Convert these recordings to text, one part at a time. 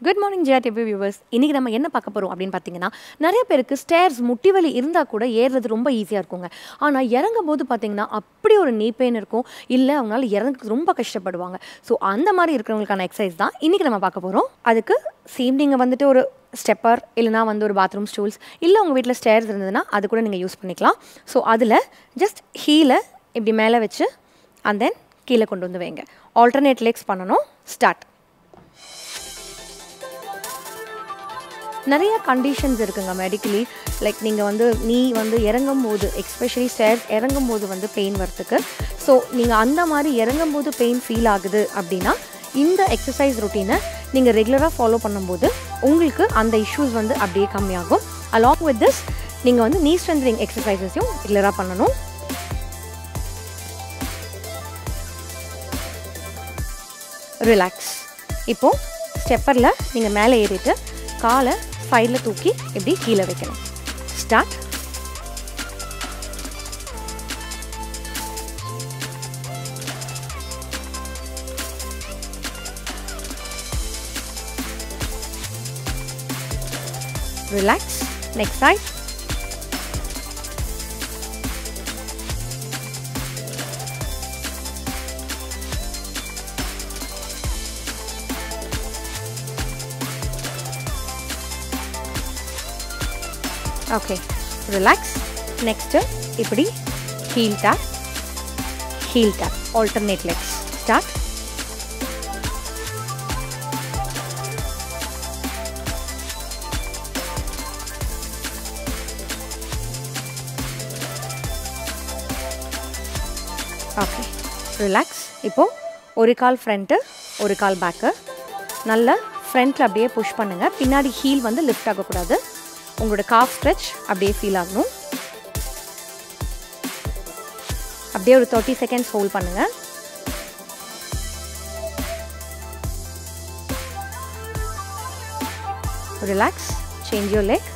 good morning Jiya TV viewers இன்றைக்கி நம்ம என்ன பார்க்க போகிறோம் அப்படின்னு பார்த்தீங்கன்னா நிறைய பேருக்கு ஸ்டேர்ஸ் முட்டி வலி இருந்தால் கூட ஏறுறது ரொம்ப ஈஸியாக இருக்குங்க ஆனால் இறங்கும் போது பார்த்தீங்கன்னா அப்படி ஒரு நீ பெயின் இருக்கும் இல்லை அவங்களால இறங்க ரொம்ப கஷ்டப்படுவாங்க ஸோ அந்த மாதிரி இருக்கிறவங்களுக்கான எக்ஸசைஸ் தான் இன்றைக்கி நம்ம பார்க்க போகிறோம் அதுக்கு சேம் நீங்கள் வந்துட்டு ஒரு ஸ்டெப்பர் இல்லைனா வந்து ஒரு பாத்ரூம் ஸ்டூல்ஸ் இல்லை உங்கள் வீட்டில் ஸ்டேர்ஸ் இருந்ததுன்னா அது கூட நீங்கள் யூஸ் பண்ணிக்கலாம் ஸோ அதில் ஜஸ்ட் ஹீலை இப்படி மேலே வச்சு அண்ட் தென் கீழே கொண்டு வந்து வைங்க ஆல்டர்னேட் லெக்ஸ் பண்ணணும் ஸ்டார்ட் நிறைய கண்டிஷன்ஸ் இருக்குங்க மெடிக்கலி லைக் நீங்கள் வந்து நீ வந்து இறங்கும் போது எக்ஸ்பெஷலி ஸ்டேர் இறங்கும் போது வந்து பெயின் வரத்துக்கு ஸோ நீங்கள் அந்த மாதிரி இறங்கும் போது பெயின் ஃபீல் ஆகுது அப்படின்னா இந்த எக்ஸசைஸ் ரொட்டீனை நீங்கள் ரெகுலராக ஃபாலோ பண்ணும்போது உங்களுக்கு அந்த இஷ்யூஸ் வந்து அப்படியே கம்மியாகும் அலாங் வித் திஸ் நீங்கள் வந்து நீ ஸ்ட்ரென்த்னிங் எக்ஸசைசஸையும் ரெகுலராக பண்ணணும் ரிலாக்ஸ் இப்போது ஸ்டெப்பரில் நீங்கள் மேலே ஏறிட்டு காலை சைடில் தூக்கி இப்படி கீழே வைக்கணும் start relax next side okay relax next இப்படி heel tap heel tap alternate legs start okay relax இப்போது ஒரு கால் ஃப்ரண்ட்டு ஒரு கால் பேக்கு நல்லா ஃப்ரண்ட்டில் அப்படியே புஷ் பண்ணுங்கள் பின்னாடி ஹீல் வந்து லிஃப்ட் ஆகக்கூடாது உங்களோட காஃப் ஸ்ட்ரெச் அப்படியே ஃபீல் ஆகணும் அப்படியே ஒரு தேர்ட்டி செகண்ட்ஸ் ஹோல்ட் பண்ணுங்க relax change your leg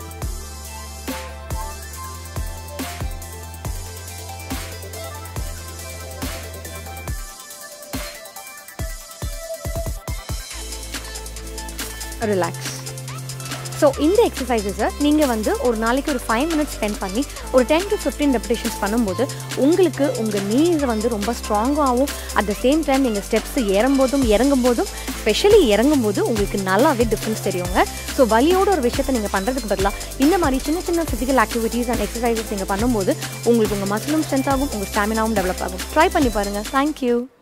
relax so இந்த எக்ஸசைசஸை நீங்கள் வந்து ஒரு நாளைக்கு ஒரு ஃபைவ் மினிட்ஸ் ஸ்பெண்ட் பண்ணி ஒரு டென் டு ஃபிஃப்டீன் ரெப்பிடேஷன்ஸ் பண்ணும்போது உங்களுக்கு உங்கள் நீஸ் வந்து ரொம்ப ஸ்ட்ராங்காகவும் அட் த சேம் டைம் நீங்கள் ஸ்டெப்ஸ் ஏறும்போதும் இறங்கும் போதும் ஸ்பெஷலி இறங்கும் போது உங்களுக்கு நல்லாவே டிஃப்ரென்ஸ் தெரியுங்க ஸோ வலியோட ஒரு விஷயத்தை நீங்கள் பண்ணுறதுக்கு பதிலாக இந்த மாதிரி சின்ன சின்ன ஃபிசிக்கல் ஆக்டிவிட்டீஸ் அண்ட் எக்ஸசைசஸ் நீங்கள் பண்ணும்போது உங்களுக்கு உங்கள் மசிலும் ஸ்ட்ரென்த் ஆகும் உங்கள் ஸ்டாமினாவும் டெவலப் ஆகும் ட்ரை பண்ணி பாருங்கள் தேங்க்யூ